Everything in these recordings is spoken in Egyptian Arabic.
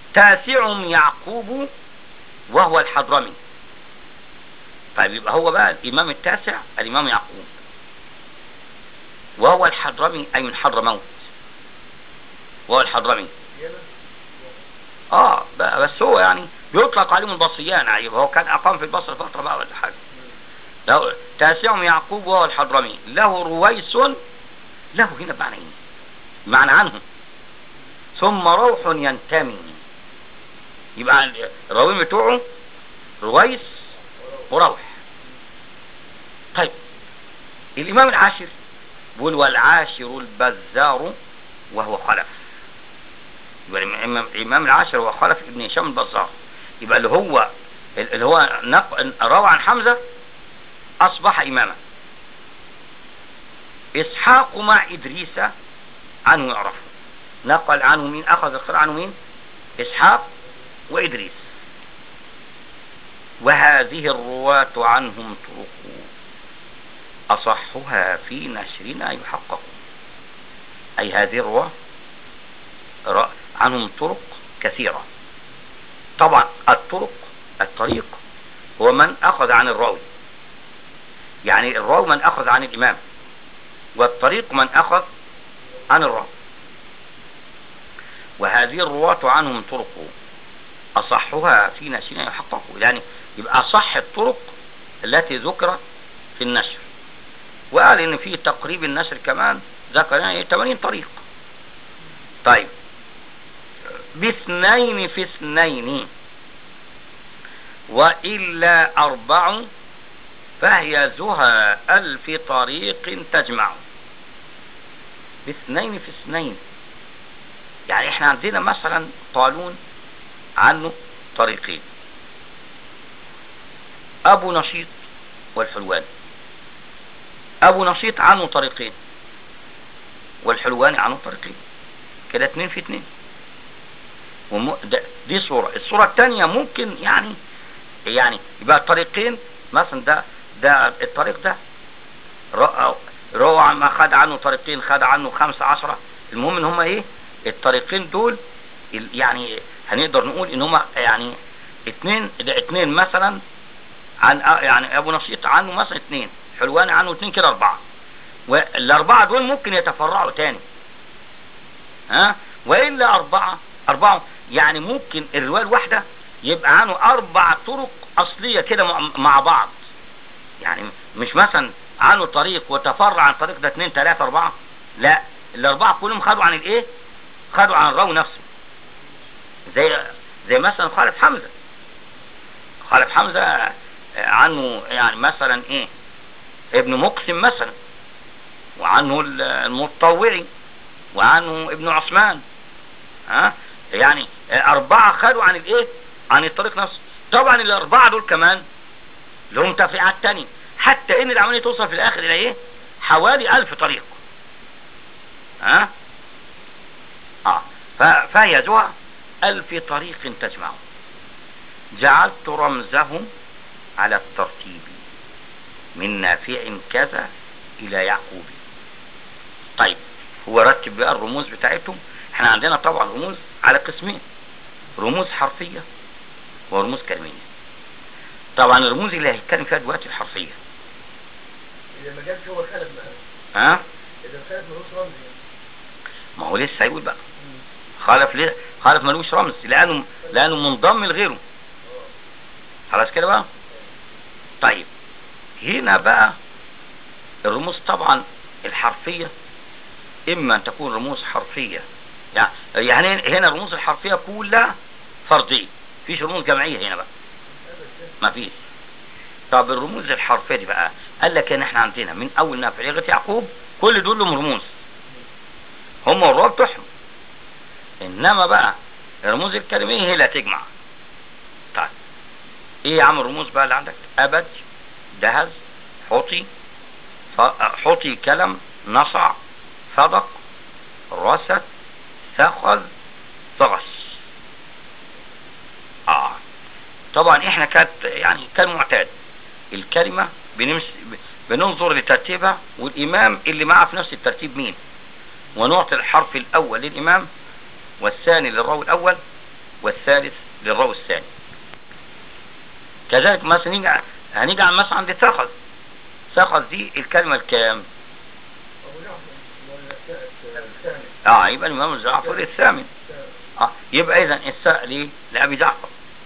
تاسعهم يعقوب وهو الحضرمي طيب يبقى هو بقى الإمام التاسع الإمام يعقوب وهو الحضرمي أي من حضرموت وهو الحضرمي اه بقى بس هو يعني بيطلق عليهم البصريان يعني هو كان أقام في البصرة فترة بقى ولا حاجة له تاسعهم يعقوب وهو الحضرمي له رويس له هنا بمعنى ايه معنى عنه ثم روح ينتمي يبقى الراويين بتوعه رويس وروح طيب الإمام العاشر بيقول والعاشر البزار وهو خلف يبقى الإمام, الإمام العاشر هو خلف ابن هشام البزار يبقى اللي هو اللي هو نق... روى عن حمزة أصبح إماما إسحاق مع إدريس عنه يعرف نقل عنه مين أخذ القراءة عنه مين إسحاق وإدريس وهذه الرواة عنهم طرق أصحها في نشرنا يحقق أي هذه الرواة عنهم طرق كثيرة طبعا الطرق الطريق هو من أخذ عن الراوي يعني الراوي من أخذ عن الإمام والطريق من أخذ عن الراوي وهذه الرواة عنهم طرق أصحها في نشرنا يحقق يعني يبقى أصح الطرق التي ذكرت في النشر وقال ان في تقريب النشر كمان ذكر يعني 80 طريق طيب باثنين في اثنين وإلا أربع فهي زهى ألف طريق تجمع باثنين في اثنين يعني احنا عندنا مثلا قالون عنه طريقين أبو نشيط والحلوان أبو نشيط عنه طريقين والحلواني عنه طريقين كده اتنين في اتنين وم... دي صورة الصورة التانية ممكن يعني يعني يبقى الطريقين مثلا ده ده الطريق ده روى ما خد عنه طريقين خد عنه خمسة عشرة المهم ان هما ايه الطريقين دول يعني هنقدر نقول ان هما يعني اتنين ده اتنين مثلا عن يعني ابو نشيط عنه مثلا اتنين حلواني عنه اتنين كده اربعة والاربعة دول ممكن يتفرعوا تاني ها والا اربعة اربعة يعني ممكن الرواية الواحدة يبقى عنه اربع طرق اصلية كده مع بعض يعني مش مثلا عنه طريق وتفرع عن طريق ده اتنين تلاتة اربعة لا الاربعة كلهم خدوا عن الايه خدوا عن الراوي نفسه زي زي مثلا خالد حمزة خالد حمزة عنه يعني مثلا ايه ابن مقسم مثلا وعنه المطوعي وعنه ابن عثمان ها يعني اربعة خدوا عن الايه عن الطريق نفسه طبعا الاربعة دول كمان لهم تفريعات تانية حتى ان العملية توصل في الاخر الى ايه حوالي الف طريق ها اه فهي زوها الف طريق تجمع جعلت رمزهم على الترتيب من نافع كذا الى يعقوب طيب هو رتب بقى الرموز بتاعتهم احنا عندنا طبعا رموز على قسمين رموز حرفية ورموز كلمية طبعا الرموز اللي هيتكلم فيها دلوقتي الحرفية إذا ما جابش هو خالد بقى ها إذا خالد ملوش رمز يعني ما هو لسه هيقول بقى خالف ليه خالف ملوش رمز لانه لانه منضم لغيره خلاص كده بقى طيب هنا بقى الرموز طبعا الحرفية اما ان تكون رموز حرفية يعني يعني هنا الرموز الحرفية كلها فردية مفيش رموز جمعية هنا بقى مفيش طب الرموز الحرفية دي بقى قال لك ان احنا عندنا من اول نافع لغاية يعقوب كل دول لهم رموز هم والرواة بتوعهم انما بقى الرموز الكلمية هي اللي هتجمع طيب ايه يا عم الرموز بقى اللي عندك ابد دهز حطي حطي كلم نصع صدق رست ثقل ضغش اه طبعا احنا كانت يعني كان معتاد الكلمة بنمس بننظر لترتيبها والامام اللي معاه في نفس الترتيب مين ونعطي الحرف الاول للامام والثاني للراوي الاول والثالث للراوي الثاني كذلك مثلا نيجي هنيجي على مثلا عند ثقل ثقل دي الكلمة الكام أبو جعفر الثاني اه يبقى الامام جعفر الثامن اه يبقى اذا الثاء ليه لابي جعفر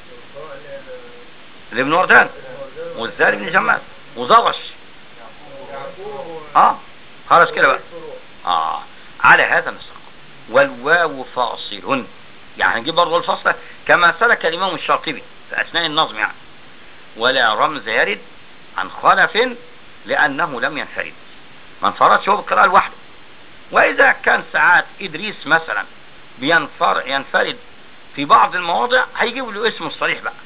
لابن وردان والثاني ابن جمال وزرش اه خلاص كده بقى اه على هذا النسق والواو فاصل يعني نجيب برضه الفصل كما سلك الامام الشاطبي في اثناء النظم يعني ولا رمز يرد عن خلف لانه لم ينفرد ما انفردش هو بالقراءه لوحده واذا كان ساعات ادريس مثلا بينفر ينفرد في بعض المواضع هيجيب له اسمه الصريح بقى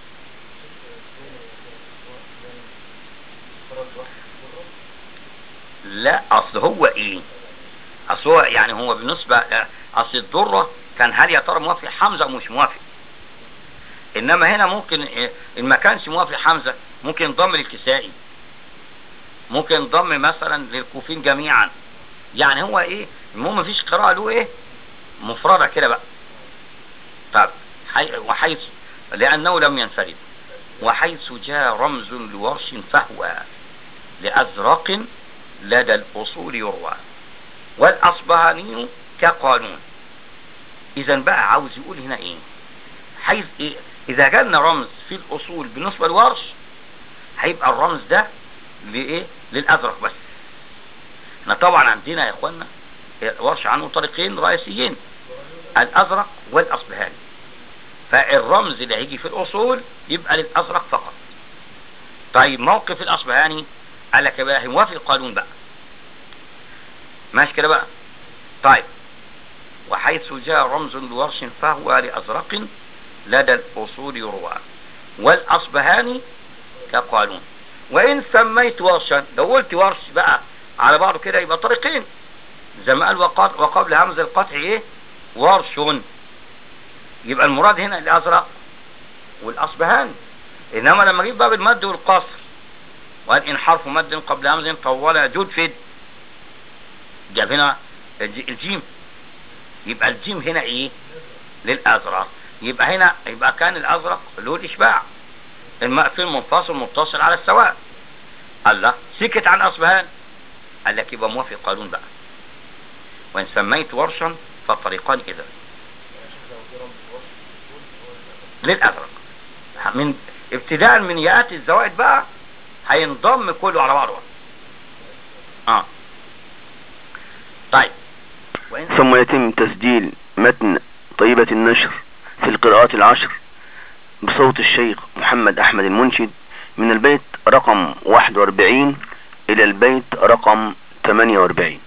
لا اصل هو ايه اصل هو يعني هو بالنسبة اصل الضرة كان هل يا ترى موافق حمزة او مش موافق انما هنا ممكن إيه، ان ما كانش موافق حمزة ممكن ينضم للكسائي ممكن ينضم مثلا للكوفين جميعا يعني هو ايه المهم مفيش قراءة له ايه مفردة كده بقى طب حي... وحيث لانه لم ينفرد وحيث جاء رمز لورش فهو لأزرق لدى الأصول يروى والأصبهاني كقانون إذا بقى عاوز يقول هنا إيه حيث إيه؟ إذا جالنا رمز في الأصول بالنسبة للورش هيبقى الرمز ده لإيه للأزرق بس احنا طبعا عندنا يا إخوانا ورش عنه طريقين رئيسيين الأزرق والأصبهاني فالرمز اللي هيجي في الأصول يبقى للأزرق فقط طيب موقف الأصبهاني قال لك بقى موافق القانون بقى ماشي كده بقى طيب وحيث جاء رمز لورش فهو لأزرق لدى الأصول يروى والأصبهاني كقانون وإن سميت ورشا لو قلت ورش بقى على بعضه كده يبقى طريقين زي ما قال وقبل, وقبل همز القطع ايه ورش يبقى المراد هنا الأزرق والأصبهاني إنما لما اجيب باب المد والقصر وقال إن حرف مد قبل همز طول جود فد جاب هنا الج- الجيم يبقى الجيم هنا ايه للأزرق يبقى هنا يبقى كان الأزرق له الإشباع المقفل منفصل متصل على السواء الله سكت عن أصبهان قال لك يبقى موافق قانون بقى وإن سميت ورشا فالطريقان إذا للأزرق من ابتداء من يأتي الزوائد بقى هينضم كله على بعضه اه طيب وإن ثم يتم تسجيل متن طيبة النشر في القراءات العشر بصوت الشيخ محمد أحمد المنشد من البيت رقم 41 إلى البيت رقم 48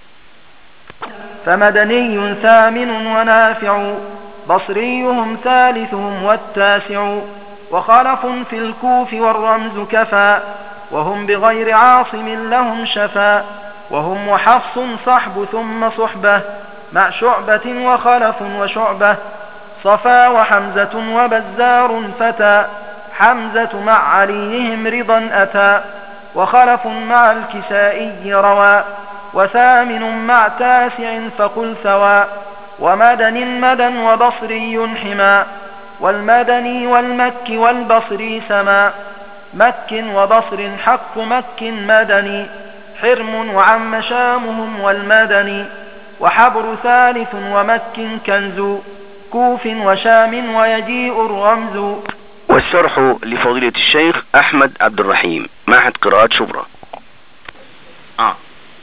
فمدني ثامن ونافع بصريهم ثالثهم والتاسع وخلف في الكوف والرمز كفى وهم بغير عاصم لهم شفا وهم وحفص صحب ثم صحبة مع شعبة وخلف وشعبة صفا وحمزة وبزار فتى حمزة مع عليهم رضا أتى وخلف مع الكسائي روى وثامن مع تاسع فقل ثوى ومدن مدى وبصري حما والمدني والمك والبصري سما مك وبصر حق مك مدني حرم وعم شامهم والمدني وحبر ثالث ومك كنز كوف وشام ويجيء الرمز والشرح لفضيلة الشيخ أحمد عبد الرحيم معهد قراءات شبرا اه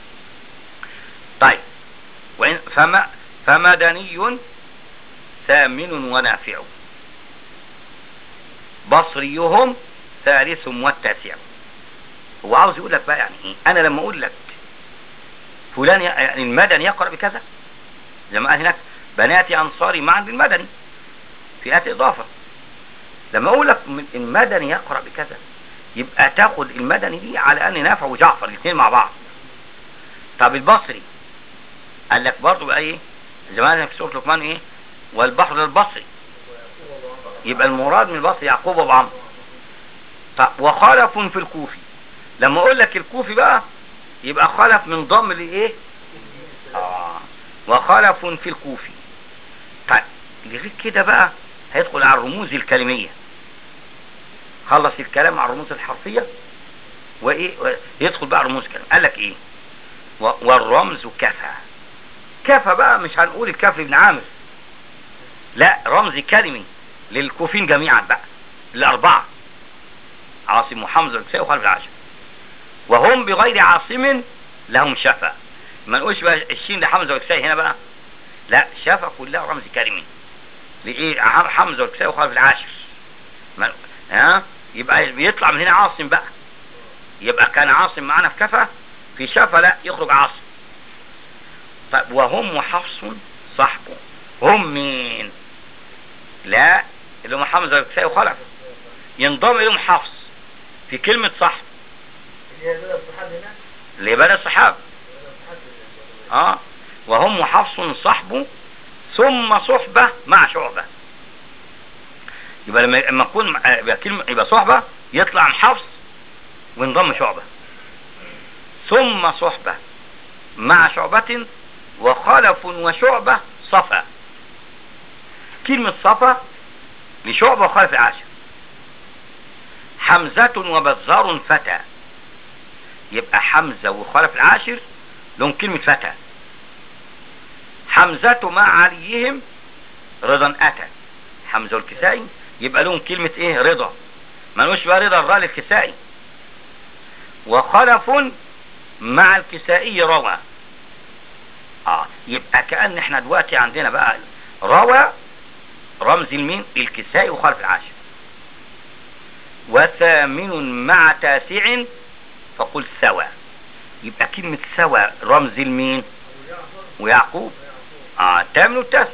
طيب وإن فما فمدني ثامن ونافع بصريهم ثالث والتاسع هو عاوز يقول لك بقى يعني ايه انا لما اقول لك فلان ي- يعني المدني يقرأ بكذا زي ما قال هناك بناتي انصاري معا بالمدني فئات اضافة لما اقول لك م- المدني يقرأ بكذا يبقى تاخد المدني دي على ان نافع وجعفر الاثنين مع بعض طب البصري قال لك برضه بقى ايه زي ما قال في سوره لقمان ايه والبحر للبصري يبقى المراد من البصري يعقوب وابو عمرو طب وخلف في الكوفي لما اقول لك الكوفي بقى يبقى خلف من ضم لايه اه وخلف في الكوفي طيب غير كده بقى هيدخل على الرموز الكلمية خلص الكلام على الرموز الحرفية وايه و- يدخل بقى رموز كلام قال لك ايه و- والرمز كفى كفى بقى مش هنقول الكفر ابن عامر لا رمز كلمي للكوفين جميعا بقى الأربعة عاصم وحمزة والكسائي وخلف العاشر وهم بغير عاصم لهم شفا ما نقولش بقى الشين لحمزة والكسائي هنا بقى لا شفا كلها رمز كلمي لإيه ح- حمزة والكسائي وخلف العاشر ما ها يبقى بيطلع من هنا عاصم بقى يبقى كان عاصم معانا في كفا في شفا لا يخرج عاصم طيب وهم وحفص صحبه هم مين لا اللي هم حمزة والكسائي وخلف ينضم إليهم حفص في كلمة صحب اللي هي بدأ الصحابي هنا اللي بدأ الصحاب بدأ الصحابي اه وهم حفص صحبه ثم صحبة مع شعبة يبقى لما لما يكون مع- يبقى كلمة يبقى صحبة يطلع عن حفص وينضم شعبة ثم صحبة مع شعبة وخلف وشعبة صفا كلمة صفا لشعبة وخلف العاشر حمزة وبزار فتى يبقى حمزة وخلف العاشر لهم كلمة فتى حمزة مع عليهم رضا أتى حمزة والكسائي يبقى لهم كلمة ايه رضا ما نقولش بقى رضا الراء للكسائي وخلف مع الكسائي روى اه يبقى كأن احنا دلوقتي عندنا بقى روى رمز المين الكسائي وخلف العاشر وثامن مع تاسع فقل سوى يبقى كلمة سوى رمز المين أبو جعفر ويعقوب ويعقوب اه الثامن والتاسع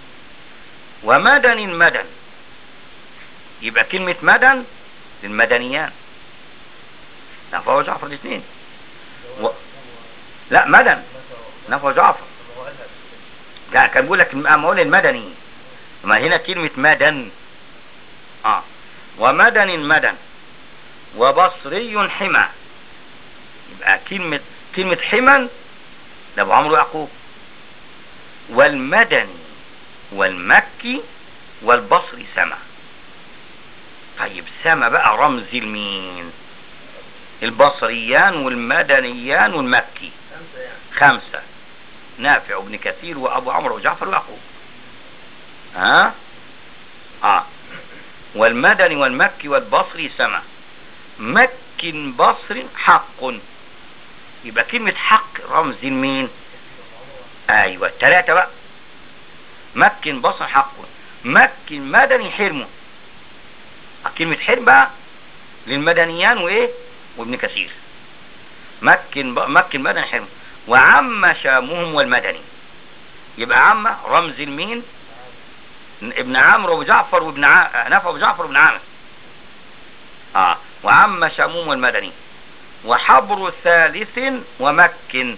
ومدن مدن يبقى كلمة مدن للمدنيان نفع وجعفر الاثنين و... لا مدن نفع وجعفر لا كان بيقول لك المقول المدني ما هنا كلمة مدن اه ومدن مدن وبصري حمى يبقى كلمة كلمة حمى ده ابو عمرو يعقوب والمدني والمكي والبصري سما طيب سما بقى رمز المين البصريان والمدنيان والمكي خمسة يعني خمسة نافع وابن كثير وابو عمرو وجعفر ويعقوب ها اه والمدني والمكي والبصري سما مك بصر حق يبقى كلمة حق رمز المين ايوه التلاتة بقى مك بصر حق مك مدني حرم كلمة حرم بقى للمدنيان وايه وابن كثير مكن ب... مكن مدني حرم وعم شامهم والمدني يبقى عم رمز المين ابن عمرو وابو جعفر وابن ع... نافع وابو جعفر وابن عامر اه وعم شامهم والمدني وحبر ثالث ومكن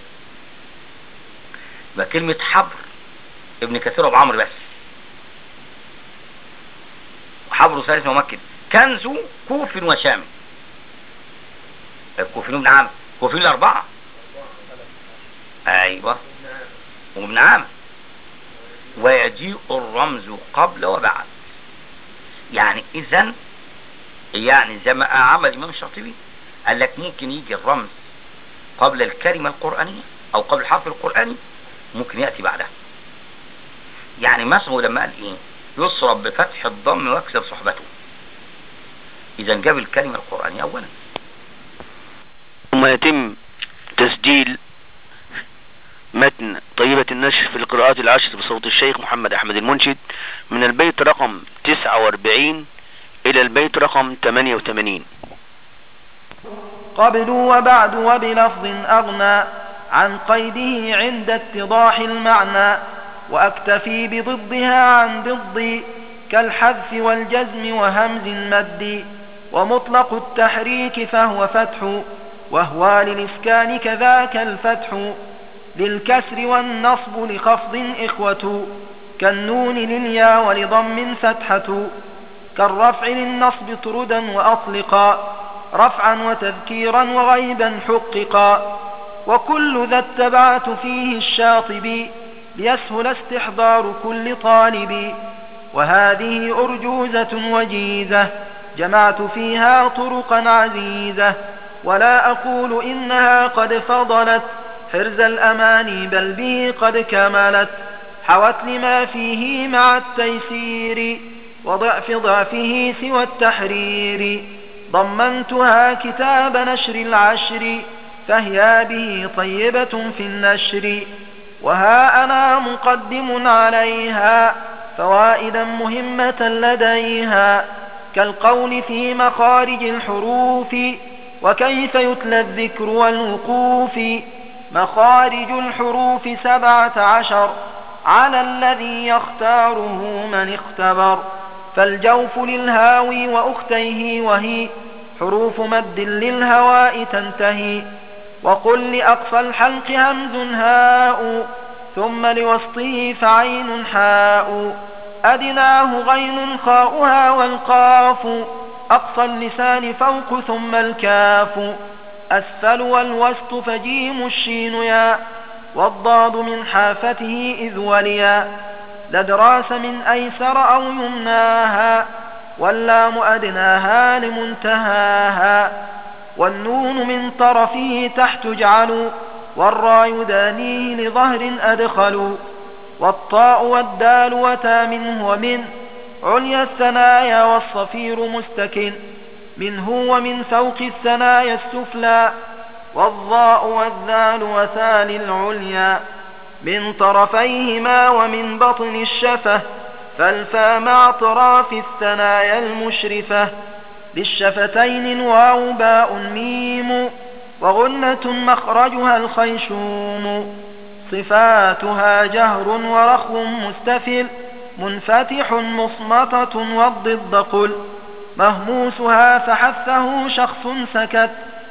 يبقى كلمة حبر ابن كثير وابو عمرو بس وحبر ثالث ومكن كنز كوف وشام الكوفيين ابن عامر كوفيين الأربعة أيوة وابن عامر ويجيء الرمز قبل وبعد يعني إذا يعني زي ما عمل الإمام الشاطبي قال لك ممكن يجي الرمز قبل الكلمة القرآنية أو قبل الحرف القرآني ممكن يأتي بعدها يعني مثلا لما قال إيه يصرب بفتح الضم ويكسب صحبته إذا جاب الكلمة القرآنية أولا ثم يتم تسجيل متن طيبة النشر في القراءات العشر بصوت الشيخ محمد أحمد المنشد من البيت رقم 49 إلى البيت رقم 88 قبل وبعد وبلفظ أغنى عن قيده عند اتضاح المعنى وأكتفي بضدها عن ضد كالحذف والجزم وهمز المد ومطلق التحريك فهو فتح وهو للإسكان كذاك الفتح للكسر والنصب لخفض إخوة كالنون لليا ولضم فتحة كالرفع للنصب طردا وأطلقا رفعا وتذكيرا وغيبا حققا وكل ذا اتبعت فيه الشاطبي ليسهل استحضار كل طالب وهذه أرجوزة وجيزة جمعت فيها طرقا عزيزة ولا أقول إنها قد فضلت حرز الأماني بل به قد كملت حوت لما فيه مع التيسير وضعف ضعفه سوى التحرير ضمنتها كتاب نشر العشر فهي به طيبة في النشر وها أنا مقدم عليها فوائدا مهمة لديها كالقول في مخارج الحروف وكيف يتلى الذكر والوقوف مخارج الحروف سبعة عشر على الذي يختاره من اختبر فالجوف للهاوي وأختيه وهي حروف مد للهواء تنتهي وقل لأقصى الحلق همز هاء ثم لوسطه فعين حاء أدناه غين خاؤها والقاف أقصى اللسان فوق ثم الكاف أسفل والوسط فجيم الشين يا والضاد من حافته إذ وليا لدراس من أيسر أو يمناها واللام أدناها لمنتهاها والنون من طرفه تحت جعلوا والراء يدانيه لظهر أدخلوا والطاء والدال وتا منه ومن عليا الثنايا والصفير مستكن منه ومن فوق الثنايا السفلى والضاء والذال وثال العليا من طرفيهما ومن بطن الشفة فالفا مع اطراف الثنايا المشرفة للشفتين واو باء ميم وغنة مخرجها الخيشوم صفاتها جهر ورخو مستفل منفتح مصمتة والضد قل مهموسها فحثه شخص سكت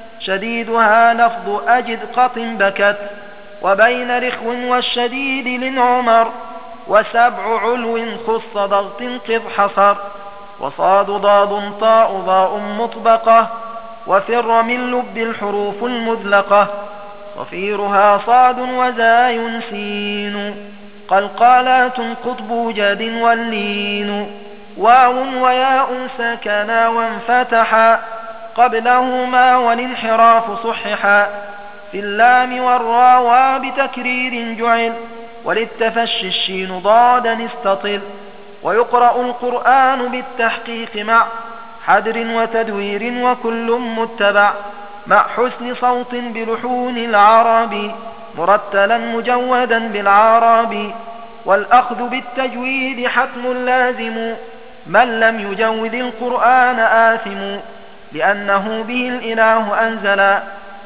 شديدها لفظ أجد قط بكت وبين رخو والشديد للعمر وسبع علو خص ضغط قض حصر وصاد ضاد طاء ضاء مطبقة وفر من لب الحروف المذلقة صفيرها صاد وزاي سين قلقالات قطب جد واللين واو وياء سكنا وانفتحا قبلهما والانحراف صححا في اللام والراوى بتكرير جعل وللتفشي الشين ضادا استطل ويقرأ القرآن بالتحقيق مع حدر وتدوير وكل متبع مع حسن صوت بلحون العرب مرتلا مجودا بالعرب والأخذ بالتجويد حتم لازم من لم يجود القرآن آثم لأنه به الإله أنزلا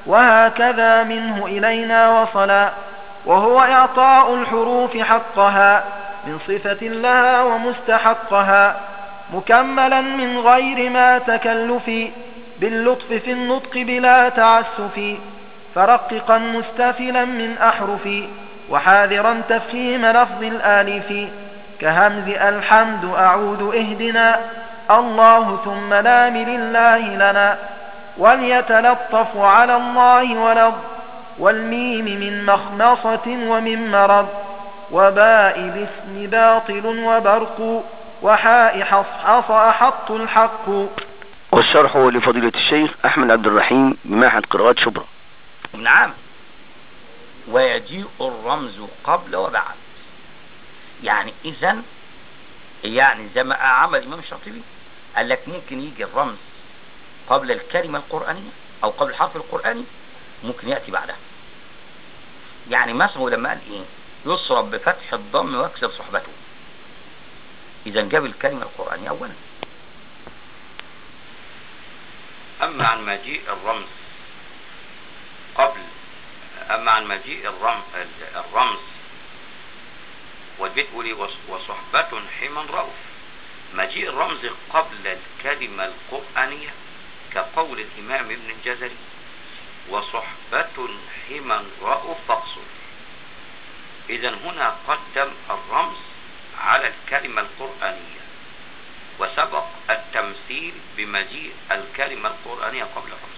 وهكذا منه إلينا وصلا وهو إعطاء الحروف حقها من صفة لها ومستحقها مكملا من غير ما تكلف باللطف في النطق بلا تعسف فرققا مستفلا من أحرف وحاذرا تفخيم لفظ الآلف كهمز الحمد أعود اهدنا الله ثم لام لله لنا وليتلطف على الله ولض والميم من مخمصة ومن مرض وباء باسم باطل وبرق وحاء حصحص أحط الحق والشرح لفضيلة الشيخ أحمد عبد الرحيم بمعهد قراءات شبرا نعم ويجيء الرمز قبل وبعد يعني إذا يعني زي ما عمل الإمام الشاطبي قال لك ممكن يجي الرمز قبل الكلمة القرآنية أو قبل الحرف القرآني ممكن يأتي بعدها يعني مثلا هو لما قال إيه يصرف بفتح الضم واكسر صحبته إذا جاب الكلمة القرآنية أولا أما عن مجيء الرمز قبل أما عن مجيء الرمز, الرمز والبيت يقول وصحبة حما رؤوف مجيء الرمز قبل الكلمة القرآنية كقول الإمام ابن الجزري وصحبة حما رؤوف فاقصر إذا هنا قدم الرمز على الكلمة القرآنية وسبق التمثيل بمجيء الكلمة القرآنية قبل الرمز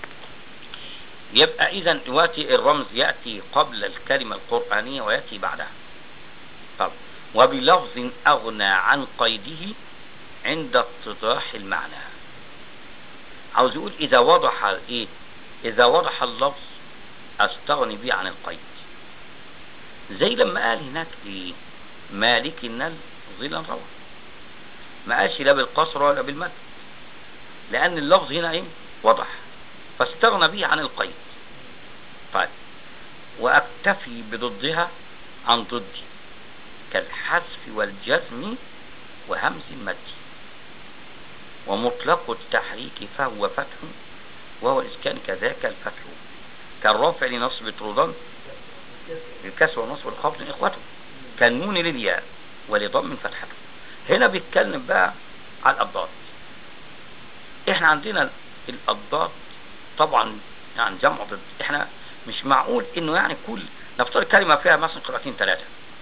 يبقى إذا دلوقتي الرمز يأتي قبل الكلمة القرآنية ويأتي بعدها طب وبلفظ أغنى عن قيده عند اتضاح المعنى عاوز يقول إذا وضح إيه إذا وضح اللفظ أستغني به عن القيد زي لما قال هناك إيه مالك النل ظلا روى ما قالش لا بالقصر ولا بالمد لأن اللفظ هنا إيه وضح فاستغنى به عن القيد طيب وأكتفي بضدها عن ضدي كالحذف والجزم وهمز المد ومطلق التحريك فهو فتح وهو الإسكان كذاك الفتح كالرفع لنصب طردان الكسر ونصب الخفض إخوته كالنون للياء ولضم فتحته هنا بيتكلم بقى على الأضداد احنا عندنا الأضداد طبعا يعني جمع ضد احنا مش معقول انه يعني كل نفترض كلمة فيها مثلا قراءتين ثلاثة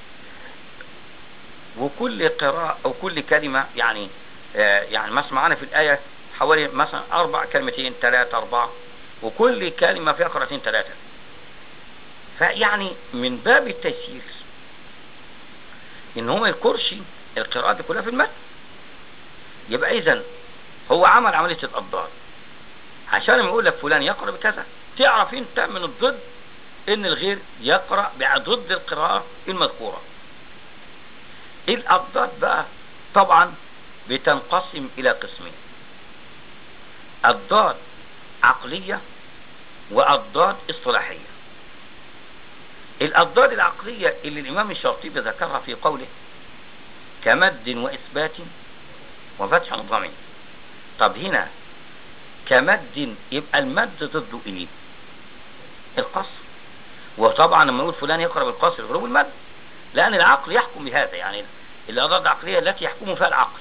وكل قراءة او كل كلمة يعني آه يعني مثلا معانا في الآية حوالي مثلا أربع كلمتين ثلاثة أربعة وكل كلمة فيها قراءتين ثلاثة فيعني من باب التيسير ان هو ما يذكرش القراءات دي كلها في المتن يبقى اذا هو عمل عملية الأضداد عشان لما يقول لك فلان يقرأ بكذا تعرف انت من الضد ان الغير يقرأ ضد القراءة المذكورة الأضداد بقى طبعا بتنقسم إلى قسمين أضداد عقلية وأضداد اصطلاحية الأضداد العقلية اللي الإمام الشاطبي ذكرها في قوله كمد وإثبات وفتح مضمن طب هنا كمد يبقى المد ضده ايه القصر وطبعا لما نقول فلان يقرأ بالقصر غروب المد لأن العقل يحكم بهذا يعني الأضداد العقلية التي يحكم فيها العقل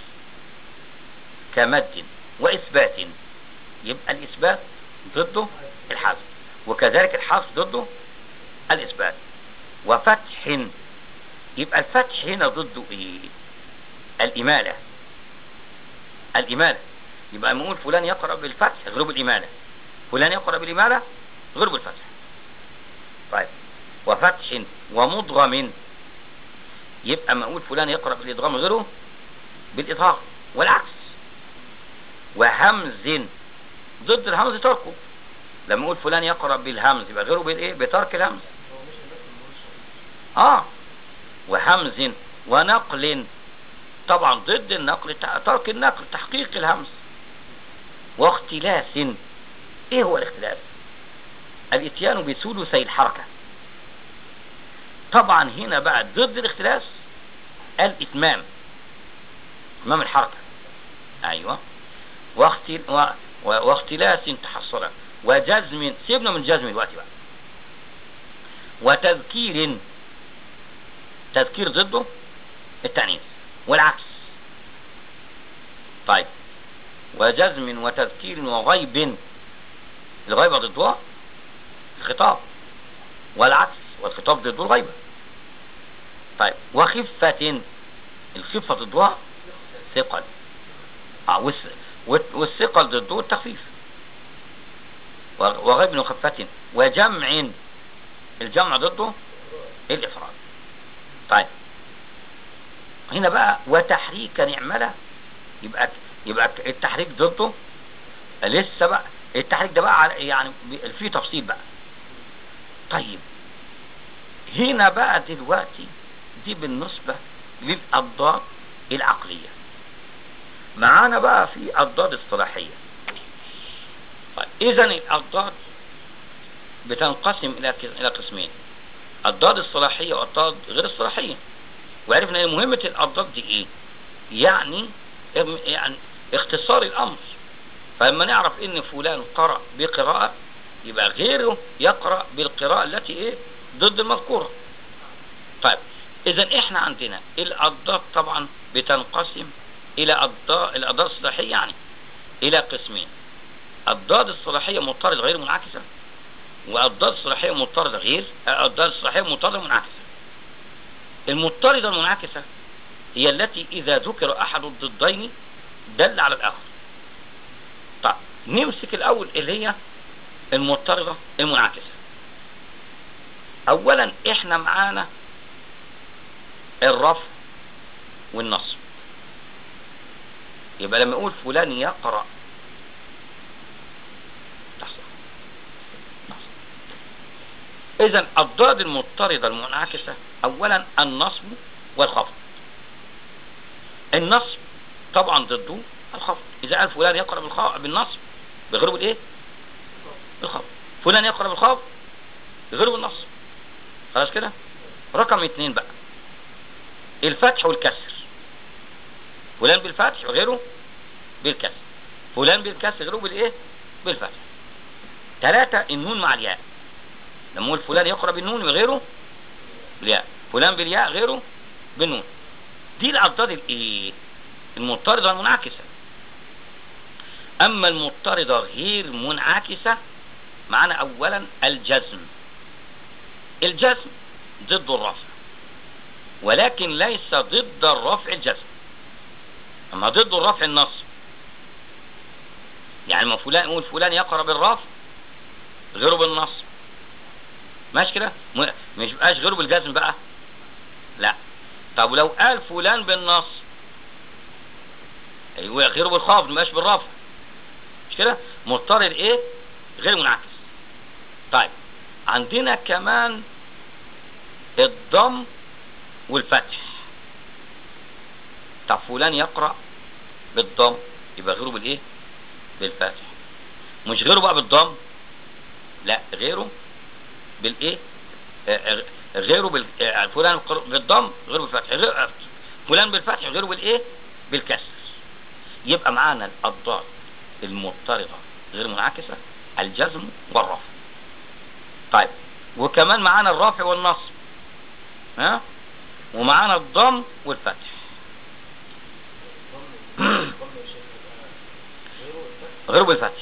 كمد وإثبات يبقى الإثبات ضده الحذف وكذلك الحذف ضده الإثبات وفتح يبقى الفتح هنا ضده إيه الإمالة الإمالة يبقى لما نقول فلان يقرأ بالفتح غروب الإمالة فلان يقرأ بالإمالة غروب الفتح طيب وفتح ومضغم يبقى ما نقول فلان يقرأ بالإدغام غيره بالإظهار والعكس وهمز ضد الهمز تركه لما نقول فلان يقرأ بالهمز يبقى غيره بالايه بترك الهمز اه وهمز ونقل طبعا ضد النقل ترك النقل تحقيق الهمز واختلاس ايه هو الاختلاس الاتيان بثلثي الحركة طبعا هنا بقى ضد الاختلاس الاتمام اتمام الحركة ايوه واختل... و... واختلاس تحصل وجزم سيبنا من جزم الوقت بقى وتذكير تذكير ضده التأنيث والعكس طيب وجزم وتذكير وغيب الغيبة ضدها الخطاب والعكس والخطاب ضد الغيبة طيب وخفة الخفة ضدها ثقل آه والثقل ضده التخفيف وغيب وخفة وجمع الجمع ضده الإفراد طيب هنا بقى وتحريك نعمله يبقى يبقى التحريك ضده لسه بقى التحريك ده بقى يعني في تفصيل بقى طيب هنا بقى دلوقتي دي بالنسبة للأضداد العقلية معانا بقى في أضداد اصطلاحية طيب إذا الأضداد بتنقسم إلى إلى قسمين أضداد اصطلاحية وأضداد غير اصطلاحية وعرفنا ان مهمة الأضداد دي إيه يعني يعني اختصار الأمر فلما نعرف إن فلان قرأ بقراءة يبقى غيره يقرأ بالقراءة التي إيه ضد المذكورة طيب إذا إحنا عندنا الأضداد طبعا بتنقسم إلى أضداد الأضداد الصلاحية يعني إلى قسمين أضداد الصلاحية مضطرد غير منعكسة وأضداد الصلاحية مضطردة غير أضداد الصلاحية مضطردة منعكسة المضطردة المنعكسة هي التي إذا ذكر أحد الضدين دل على الآخر طيب نمسك الأول اللي هي المضطردة المنعكسة أولا إحنا معانا الرفع والنصب يبقى لما يقول فلان يقرأ لحظة. لحظة. إذا الضاد المضطردة المنعكسة أولا النصب والخفض النصب طبعا ضده الخفض إذا قال فلان يقرأ بالخ- بالنصب بغيره بالإيه؟ بالخفض فلان يقرأ بالخفض بغيره بالنصب خلاص كده؟ رقم اتنين بقى الفتح والكسر فلان بالفتح وغيره بالكسر فلان بالكسر غيره بالايه بالفتح ثلاثة النون مع الياء لما اقول فلان يقرأ بالنون وغيره بالياء فلان بالياء غيره بالنون دي الاضداد الايه المضطردة المنعكسة اما المضطردة غير منعكسة معنا اولا الجزم الجزم ضد الرفع ولكن ليس ضد الرفع الجزم اما ضد الرفع النصب يعني ما فلان يقول فلان يقرا بالرفع غيره بالنصب ماشي كده م- مش بقاش غيره بالجزم بقى لا طب ولو قال فلان بالنصب ايوه غيره بالخفض مش بالرفع مش كده مضطرد ايه غير منعكس طيب عندنا كمان الضم والفتح طب فلان يقرأ بالضم يبقى غيره بالايه بالفتح مش غيره بقى بالضم لا غيره بالايه آه، آه، غيره بال آه، فلان يقرأ بالضم غيره بالفتح غير آه، فلان بالفتح غيره بالايه بالكسر يبقى معانا الضاد المضطردة غير منعكسة الجزم والرفع طيب وكمان معانا الرافع والنصب ها ومعانا الضم والفتح غيره بالفتح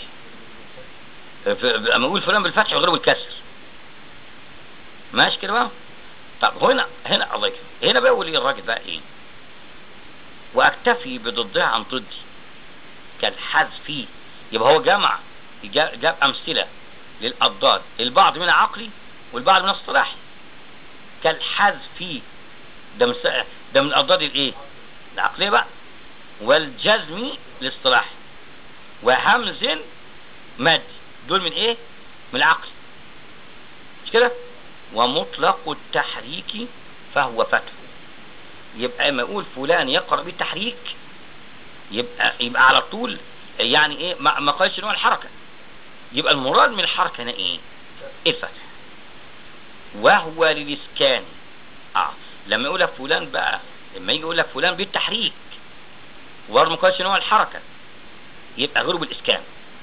ف- اما اقول فلان بالفتح وغيره بالكسر ماشي كده بقى طب هنا هنا الله يكرمك هنا بقى يقول لي الراجل بقى ايه واكتفي بضدها عن ضدي كالحذف يبقى هو جمع جا- جاب امثله للاضداد البعض منها عقلي والبعض منها اصطلاحي كالحذف ده من س- ده من الاضداد الايه العقليه بقى والجزم الاصطلاحي وهمز مادي دول من ايه من العقل مش كده ومطلق التحريك فهو فتح يبقى اما اقول فلان يقرا بالتحريك يبقى يبقى على طول يعني ايه ما ما قالش نوع الحركه يبقى المراد من الحركه هنا ايه الفتح وهو للاسكان اه لما يقول لك فلان بقى لما يجي يقول لك فلان بالتحريك وبرضه ما قالش نوع الحركه يبقى غيره بالاسكان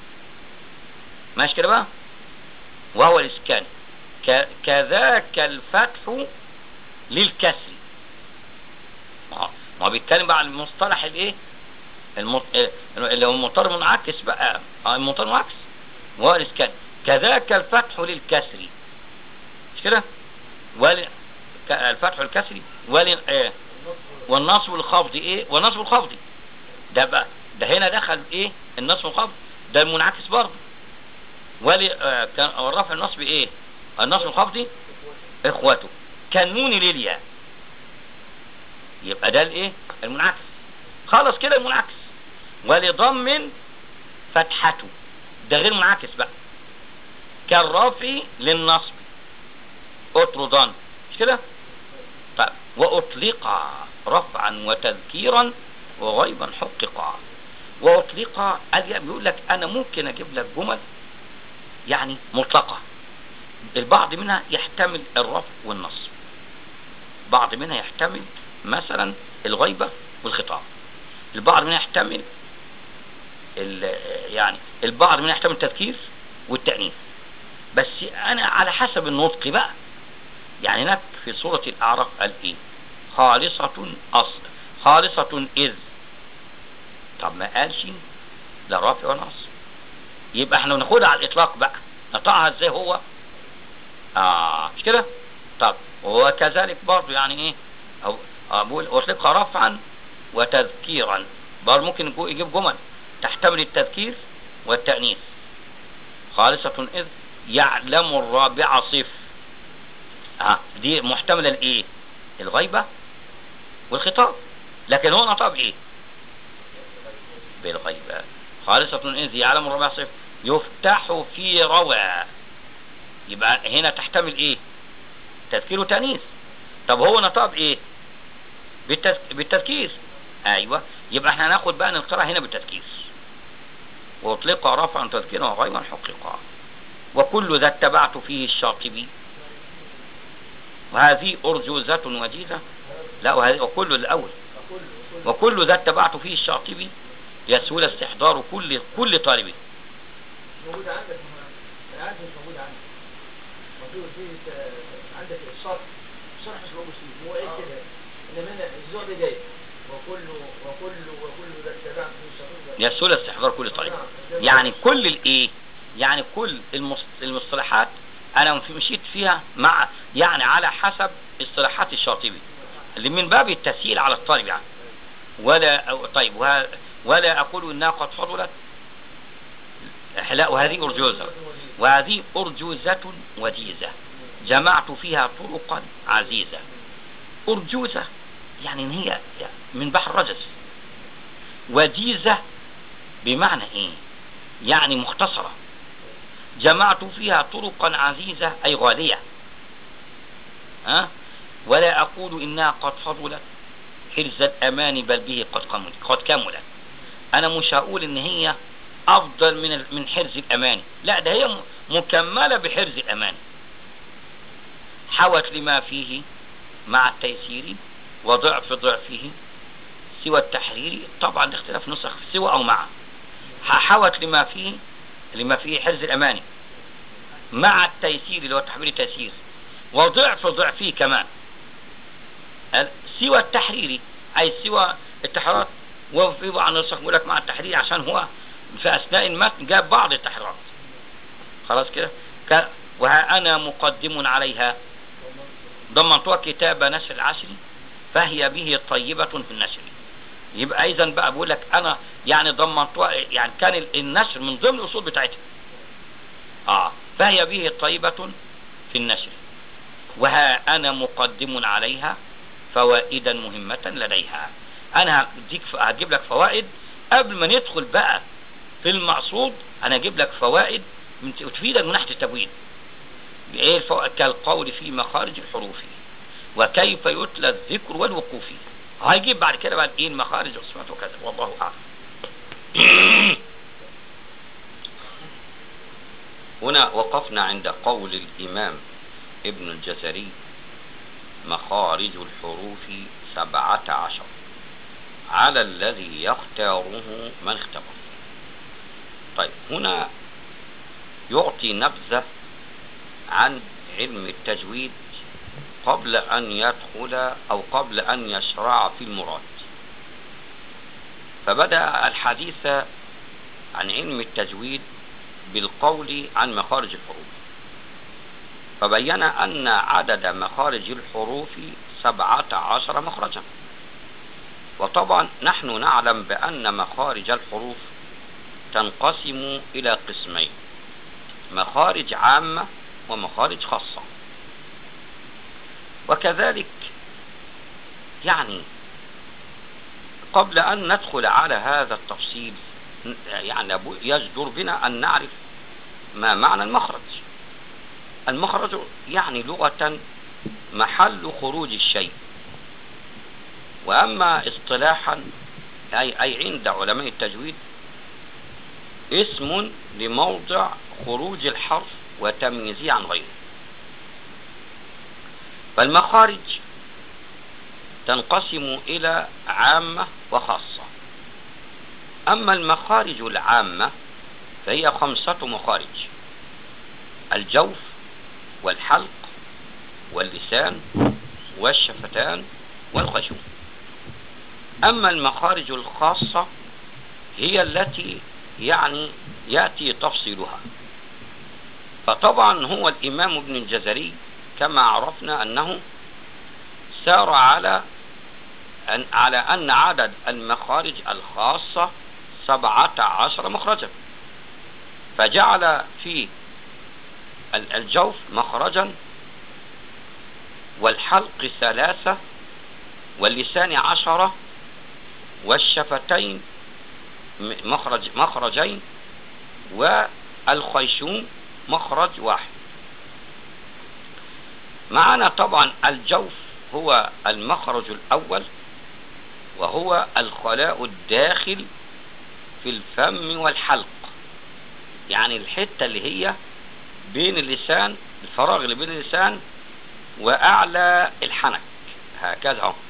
ماشي كده بقى وهو الاسكان ك- كذاك الفتح للكسر ما هو- ما هو بيتكلم بقى عن المصطلح الايه الم- آه، اللي هو المضطر منعكس بقى اه المضطر منعكس وهو الاسكان كذاك الفتح للكسر مش كده ول ك- الفتح الكسري ول آه والنصب الخفض ايه والنصب الخفضي ده بقى ده هنا دخل ايه النصب الخفض ده المنعكس برضه ولي آه كان الرفع النصب ايه النصب الخفضي اخوته كالنون للياء يبقى ده الايه المنعكس خلص كده المنعكس ولضم فتحته ده غير منعكس بقى كالرافع للنصب اطردان مش كده طيب واطلق رفعا وتذكيرا وغيبا حققا واطلق الياء بيقول لك انا ممكن اجيب لك جمل يعني مطلقه البعض منها يحتمل الرفع والنصب بعض منها يحتمل مثلا الغيبه والخطاب البعض منها يحتمل ال- يعني البعض منها يحتمل التذكير والتأنيث بس انا على حسب النطق بقى يعني هناك في سورة الأعراف قال ايه خالصة أصل خالصة إذ طب ما قالش لا رافع ولا نصب يبقى احنا بناخدها على الإطلاق بقى نطقها ازاي هو اه مش كده طب وكذلك برضو يعني ايه أو أقول أطلقها رفعا وتذكيرا برضو ممكن يكو- يجيب جمل تحتمل التذكير والتأنيث خالصة إذ يعلم الرابع صف ها دي محتملة لإيه الغيبة والخطاب لكن هو نطق بايه بالغيب خالصة إذ يعلم الربع صفر يفتح في روى يبقى هنا تحتمل ايه تذكير وتانيث طب هو نطق بايه بالتذك... بالتذكير ايوه يبقى احنا هناخد بقى نقرا هنا بالتذكير واطلق رفعا تذكيرا وغيبا حقيقا وكل ذا اتبعت فيه الشاطبي وهذه أرجوزة وجيزة لا وهذه وكل الأول وكل وكل وكل ذا اتبعت فيه الشاطبي يسهل استحضار كل كل طالب مش موجود عندك ما- انا عارف مش موجود عندك موجود فيه آه، عندك الشرح الشرح مش موجود فيه هو ايه كده انما انا الزوع ده جاي وكل وكل وكل ده اتبعت فيه الشرح يسهل استحضار كل طالب يعني كل الايه يعني كل المص- المصطلحات انا في- مشيت فيها مع يعني على حسب اصطلاحات الشاطبي اللي من باب التسهيل على الطالب يعني ولا أو طيب وه- ولا اقول انها قد فضلت لا وهذه ارجوزه وهذه ارجوزه وجيزه جمعت فيها طرقا عزيزه ارجوزه يعني ان هي من بحر رجس وجيزه بمعنى ايه يعني مختصرة جمعت فيها طرقا عزيزة أي غالية ها ولا أقول إنها قد فضلت حرز الأمان بل به قد كملت قد كملت أنا مش هقول إن هي أفضل من ال- من حرز الأمان لا ده هي م- مكملة بحرز الأمان حوت لما فيه مع التيسير وضعف ضعفه سوى التحرير طبعا ده اختلاف نسخ سوى أو مع حوت لما فيه لما فيه حرز الأماني مع التيسير اللي هو تحويل التيسير وضعف ضعفه كمان ال- سوى التحريري أي سوى التحريرات وفي بعض النسخ بيقول لك مع التحرير عشان هو في أثناء المتن جاب بعض التحريرات خلاص كده ك- وها أنا مقدم عليها ضمنتها كتاب نشر العشري فهي به طيبة في النشر يبقى اذا بقى بقول لك انا يعني ضمنتها يعني كان ال- النشر من ضمن الاصول بتاعتها اه فهي به طيبة في النشر وها انا مقدم عليها فوائدا مهمة لديها انا هديك هجيب لك فوائد قبل ما ندخل بقى في المقصود انا هجيب لك فوائد من- تفيدك من ناحية التبويب ايه الفوائد كالقول في مخارج الحروف وكيف يتلى الذكر والوقوف هيجيب بعد كده بعد ايه المخارج والصفات وكذا والله اعلم هنا وقفنا عند قول الإمام ابن الجزري مخارج الحروف سبعة عشر على الذي يختاره من اختبر طيب هنا يعطي نبذة عن علم التجويد قبل أن يدخل أو قبل أن يشرع في المراد فبدأ الحديث عن علم التجويد بالقول عن مخارج الحروف فبين أن عدد مخارج الحروف سبعة عشر مخرجا وطبعا نحن نعلم بأن مخارج الحروف تنقسم إلى قسمين مخارج عامة ومخارج خاصة وكذلك يعني قبل أن ندخل على هذا التفصيل يعني لابد- يجدر بنا أن نعرف ما معنى المخرج المخرج يعني لغة محل خروج الشيء وأما اصطلاحا أي, أي عند علماء التجويد اسم لموضع خروج الحرف وتمييزه عن غيره فالمخارج تنقسم إلى عامة وخاصة أما المخارج العامة فهي خمسة مخارج الجوف والحلق واللسان والشفتان والخشوم أما المخارج الخاصة هي التي يعني يأتي تفصيلها فطبعا هو الإمام ابن الجزري كما عرفنا أنه سار على أن على أن عدد المخارج الخاصة سبعة عشر مخرجا فجعل في ال- الجوف مخرجا والحلق ثلاثة واللسان عشرة والشفتين م- مخرج مخرجين والخيشوم مخرج واحد معنا طبعا الجوف هو المخرج الأول وهو الخلاء الداخل في الفم والحلق يعني الحتة اللي هي بين اللسان الفراغ اللي بين اللسان وأعلى الحنك هكذا اهو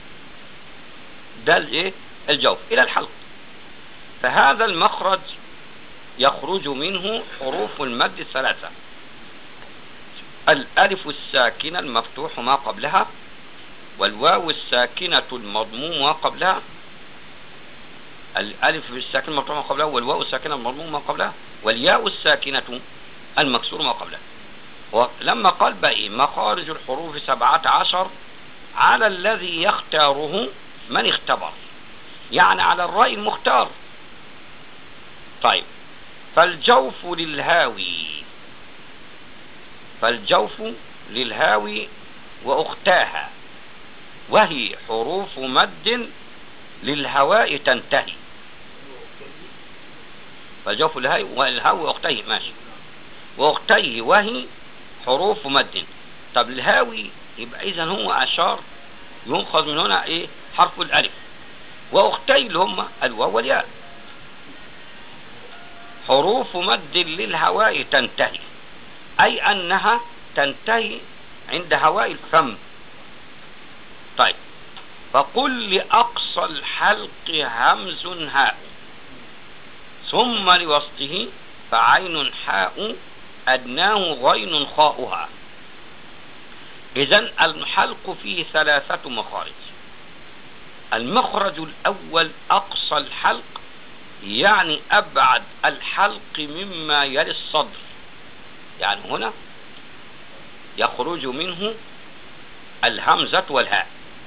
ده الايه الجوف إلى الحلق فهذا المخرج يخرج منه حروف المد الثلاثة الألف الساكنة المفتوح ما قبلها والواو الساكنة المضموم ما قبلها الألف الساكنة المفتوح ما قبلها والواو الساكنة المضموم ما قبلها والياء الساكنة المكسور ما قبلها ولما قال بقى مخارج الحروف سبعة عشر على الذي يختاره من اختبر يعني على الرأي المختار طيب فالجوف للهاوي فالجوف للهاوي وأختاها وهي حروف مد للهواء تنتهي فالجوف للهاوي والهاوي وأختيه ماشي وأختيه وهي حروف مد طب الهاوي يبقى إذا هو أشار ينخذ من هنا إيه حرف الألف وأختي اللي هم الواو والياء حروف مد للهواء تنتهي أي أنها تنتهي عند هواء الفم طيب فقل لأقصى الحلق همز هاء ثم لوسطه فعين حاء أدناه غين خاؤها إذا الحلق فيه ثلاثة مخارج المخرج الأول أقصى الحلق يعني أبعد الحلق مما يلي الصدر يعني هنا يخرج منه الهمزة والهاء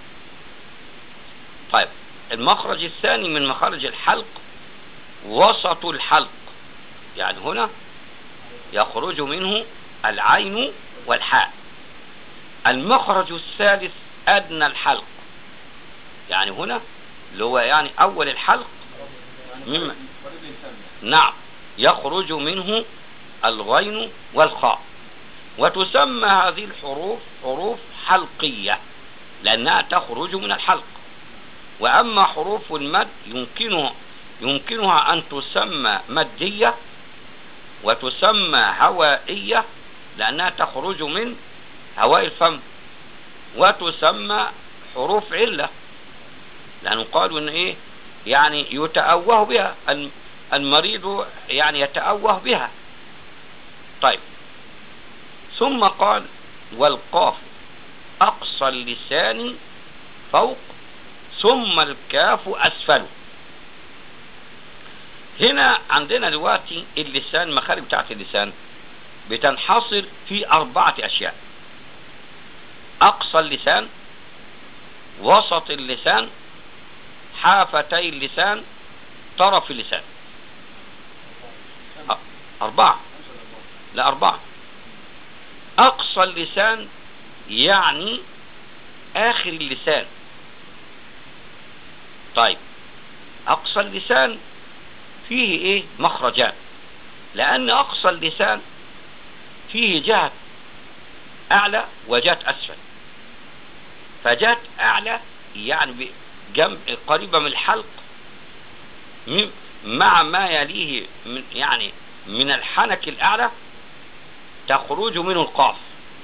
طيب المخرج الثاني من مخارج الحلق وسط الحلق يعني هنا يخرج منه العين والحاء المخرج الثالث أدنى الحلق يعني هنا اللي هو يعني أول الحلق مما نعم يخرج منه الغين والخاء وتسمى هذه الحروف حروف حلقية لأنها تخرج من الحلق وأما حروف المد يمكنها يمكنها أن تسمى مدية وتسمى هوائية لأنها تخرج من هواء الفم وتسمى حروف علة لأنه قالوا إن إيه يعني يتأوه بها المريض يعني يتأوه بها طيب ثم قال والقاف أقصى اللسان فوق ثم الكاف أسفل هنا عندنا دلوقتي اللسان المخارج بتاعت اللسان بتنحصر في أربعة أشياء أقصى اللسان وسط اللسان حافتي اللسان طرف اللسان أربعة لا أربعة أقصى اللسان يعني آخر اللسان طيب أقصى اللسان فيه إيه مخرجان لأن أقصى اللسان فيه جهة أعلى وجهة أسفل فجهة أعلى يعني جنب قريبة من الحلق مع ما يليه من يعني من الحنك الأعلى تخرج منه القاف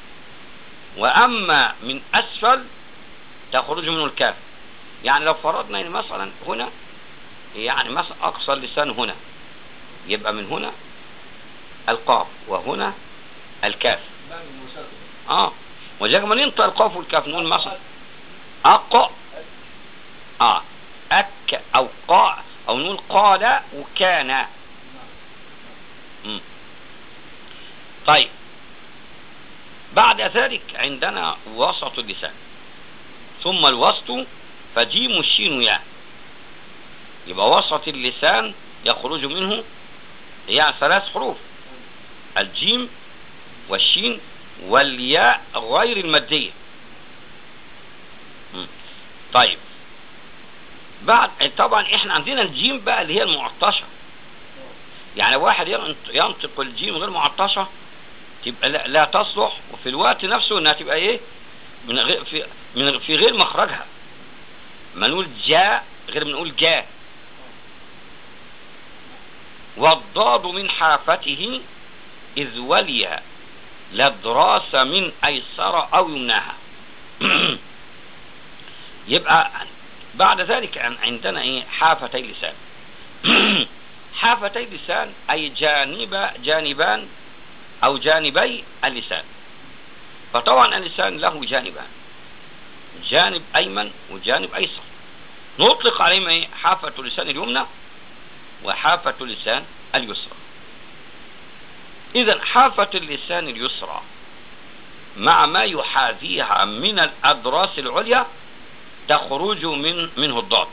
وأما من أسفل تخرج منه الكاف يعني لو فرضنا إن مثلا هنا يعني مثلا أقصى اللسان هنا يبقى من هنا القاف وهنا الكاف اه وزي ما ننطق القاف والكاف نقول مثلا أق اه أك أو قاء أو نقول قال وكان مم. طيب بعد ذلك عندنا وسط اللسان ثم الوسط فجيم الشين ياء يبقى وسط اللسان يخرج منه يعني ثلاث حروف الجيم والشين والياء غير المادية مم. طيب بعد طبعا احنا عندنا الجيم بقى اللي هي المعطشة يعني واحد ينط- ينطق الجيم غير معطشة تبقى لا, لا تصلح وفي الوقت نفسه انها تبقى ايه من غير في من في غير مخرجها ما نقول جاء غير ما نقول جاء والضاد من حافته إذ ولي للدراس من أيسر أو يمناها يبقى بعد ذلك عن- عندنا إيه حافتي اللسان حافتي اللسان أي جانب جانبان أو جانبي اللسان فطبعا اللسان له جانبان جانب أيمن وجانب أيسر نطلق عليهما إيه حافة اللسان اليمنى وحافة اللسان اليسرى إذا حافة اللسان اليسرى مع ما يحاذيها من الأضراس العليا تخرج من منه الضاد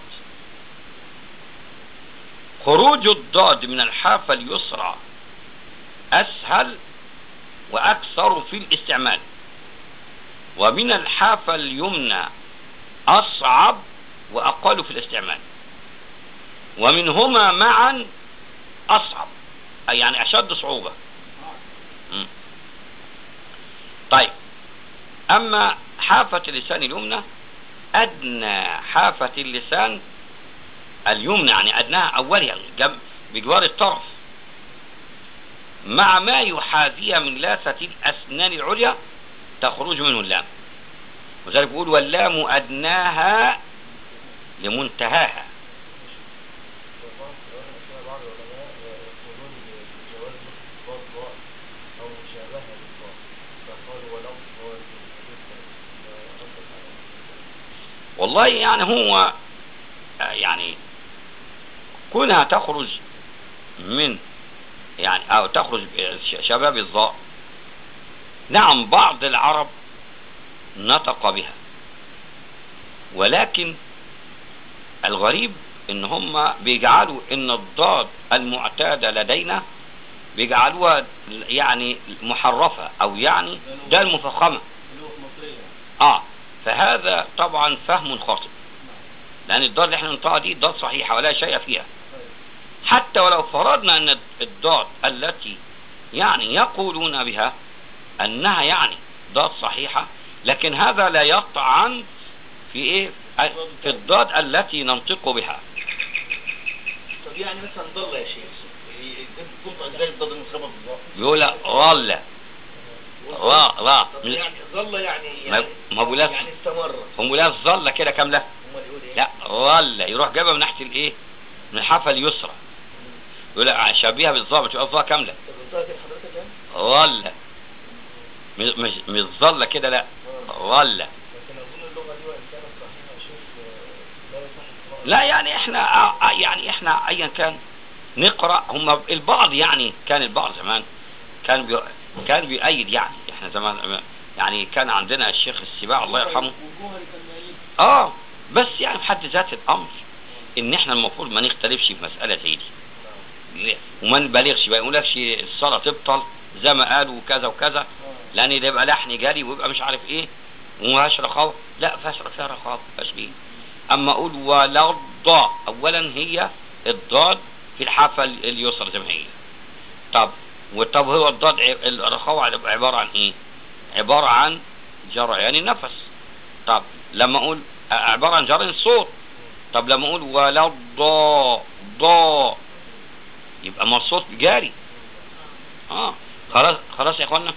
خروج الضاد من الحافة اليسرى أسهل وأكثر في الاستعمال ومن الحافة اليمنى أصعب وأقل في الاستعمال ومنهما معا أصعب أي يعني أشد صعوبة مم. طيب أما حافة اللسان اليمنى أدنى حافة اللسان اليمنى يعني أدناها أولها جنب بجوار الطرف مع ما يحاذيها من لاثة الأسنان العليا تخرج منه اللام وذلك بيقول واللام أدناها لمنتهاها بعض العلماء يقولون بجواز نطق الضاد ضاء أو مشابهة للضاء فقالوا ولو ضاد والله يعني هو آه، يعني كونها تخرج من يعني او تخرج ش- شباب الضاء نعم بعض العرب نطق بها ولكن الغريب ان هم بيجعلوا ان الضاد المعتادة لدينا بيجعلوها يعني محرفة او يعني ده المفخمة اه فهذا طبعا فهم خاطئ لان الضاد اللي احنا ننطقها دي ضاد صحيحة ولا شيء فيها حتى ولو فرضنا ان الضاد التي يعني يقولون بها انها يعني ضاد صحيحة لكن هذا لا يطعن في ايه في الضاد التي ننطق بها طب يعني مثلا ضل يا شيخ تنطق ازاي الضاد المخربة بالضبط يقول لا ظل را را طب يعني ظل يعني ما- يعني ما بقولهاش يعني استمر هم بيقولها ظل كده كاملة هم يقول ايه لا ظل يروح جابها من ناحية الايه من الحافة اليسرى يقول لا شبيهة بالظبط تبقى الظا كاملة طب قلتها كده حضرتك يعني ظل مش مش مش ظل كده لا ظل لكن اظن اللغة دي وان كانت صحيحة يا شيخ آه، لا يصح القراءة لا يعني احنا آه، آه، يعني احنا ايا كان نقرا هم البعض يعني كان البعض زمان كان بي كان بيأيد يعني احنا زمان يعني كان عندنا الشيخ السباع الله يرحمه والجوهري كان ميت اه بس يعني في حد ذات الامر ان احنا المفروض ما نختلفش في مساله زي دي وما نبالغش بقى يقولكش الصلاه تبطل زي ما قالوا كذا وكذا لان ده يبقى لحن جري ويبقى مش عارف ايه ومفيهاش رخاوه لا فيهاش فيها رخاوه مفيهاش بيه اما اقول ولا الضاء اولا هي الضاد في الحافه ال- اليسرى زي ما هي طب وطب هو الضاد ع- الرخاوه عباره عن ايه عباره عن جريان النفس طب لما اقول عباره عن جريان الصوت طب لما اقول ولا الضاء ضاء يبقى ما الصوت جاري اه خلاص خلاص يا اخوانا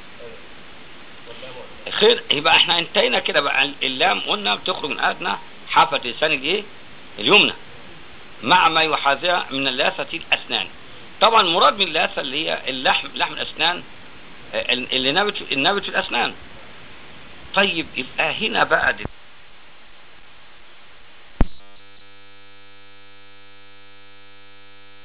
خير يبقى احنا انتهينا كده بقى اللام قلنا بتخرج من ادنى حافة لسان الايه اليمنى مع ما يحاذيها من اللافة الاسنان طبعا المراد من اللافة اللي هي اللحم لحم الاسنان آه، اللي نابت النابت في الاسنان طيب يبقى هنا بقى دل-